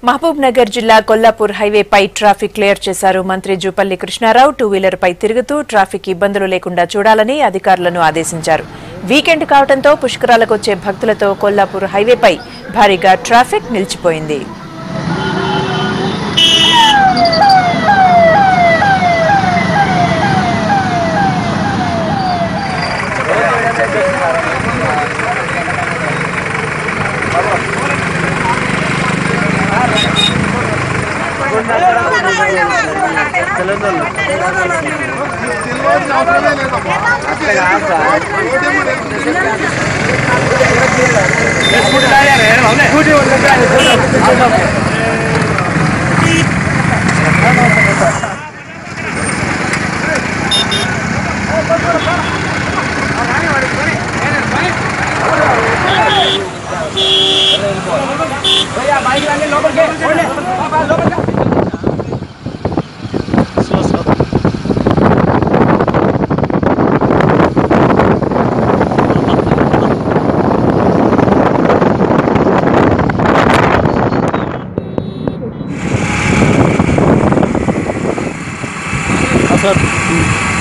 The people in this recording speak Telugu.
మహబూబ్ నగర్ జిల్లా కొల్లాపూర్ హైవేపై ట్రాఫిక్ క్లియర్ చేశారు మంత్రి జూపల్లి కృష్ణారావు టూ వీలర్ పై తిరుగుతూ ట్రాఫిక్ ఇబ్బందులు లేకుండా చూడాలని అధికారులను ఆదేశించారు వీకెండ్ కావడంతో పుష్కరాలకు వచ్చే భక్తులతో కొల్లాపూర్ హైవేపై భారీగా ట్రాఫిక్ నిలిచిపోయింది సార్